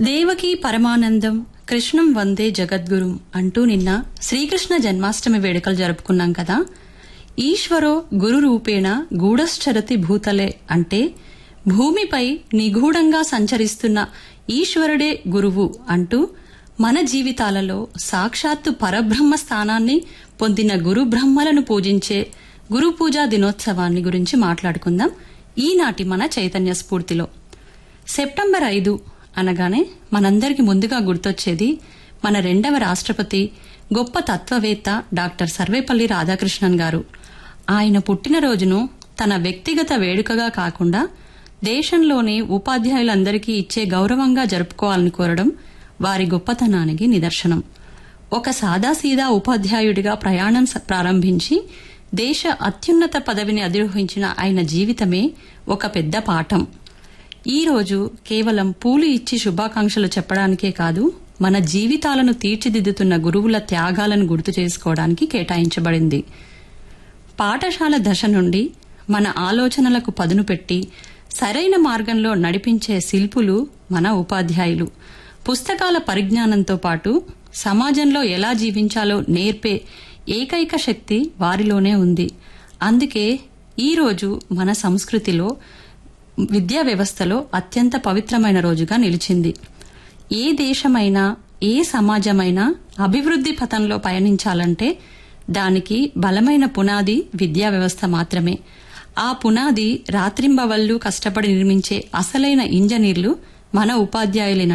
దేవకీ పరమానందం కృష్ణం వందే జగద్గురుం అంటూ నిన్న శ్రీకృష్ణ జన్మాష్టమి వేడుకలు జరుపుకున్నాం కదా ఈశ్వరో గురు రూపేణ గూఢశ్చరతి భూతలే అంటే భూమిపై నిగూఢంగా సంచరిస్తున్న ఈశ్వరుడే గురువు అంటూ మన జీవితాలలో సాక్షాత్తు పరబ్రహ్మ స్థానాన్ని పొందిన గురు బ్రహ్మలను పూజించే గురు పూజా దినోత్సవాన్ని గురించి మాట్లాడుకుందాం ఈనాటి మన చైతన్య స్ఫూర్తిలో సెప్టెంబర్ ఐదు అనగానే మనందరికి ముందుగా గుర్తొచ్చేది మన రెండవ రాష్ట్రపతి గొప్ప తత్వవేత్త డాక్టర్ సర్వేపల్లి రాధాకృష్ణన్ గారు ఆయన పుట్టినరోజును తన వ్యక్తిగత వేడుకగా కాకుండా దేశంలోని ఉపాధ్యాయులందరికీ ఇచ్చే గౌరవంగా జరుపుకోవాలని కోరడం వారి గొప్పతనానికి నిదర్శనం ఒక సాదాసీదా ఉపాధ్యాయుడిగా ప్రయాణం స- ప్రారంభించి దేశ అత్యున్నత పదవిని అధిరోహించిన ఆయన జీవితమే ఒక పెద్ద పాఠం ఈ రోజు కేవలం పూలు ఇచ్చి శుభాకాంక్షలు చెప్పడానికే కాదు మన జీవితాలను తీర్చిదిద్దుతున్న గురువుల త్యాగాలను గుర్తు చేసుకోవడానికి కేటాయించబడింది పాఠశాల దశ నుండి మన ఆలోచనలకు పదును పెట్టి సరైన మార్గంలో నడిపించే శిల్పులు మన ఉపాధ్యాయులు పుస్తకాల పరిజ్ఞానంతో పాటు సమాజంలో ఎలా జీవించాలో నేర్పే ఏకైక శక్తి వారిలోనే ఉంది అందుకే ఈ రోజు మన సంస్కృతిలో విద్యా వ్యవస్థలో అత్యంత పవిత్రమైన రోజుగా నిలిచింది ఏ దేశమైనా ఏ సమాజమైనా అభివృద్ధి పథంలో పయనించాలంటే దానికి బలమైన పునాది విద్యా వ్యవస్థ మాత్రమే ఆ పునాది రాత్రింబవళ్లు కష్టపడి నిర్మించే అసలైన ఇంజనీర్లు మన ఉపాధ్యాయులే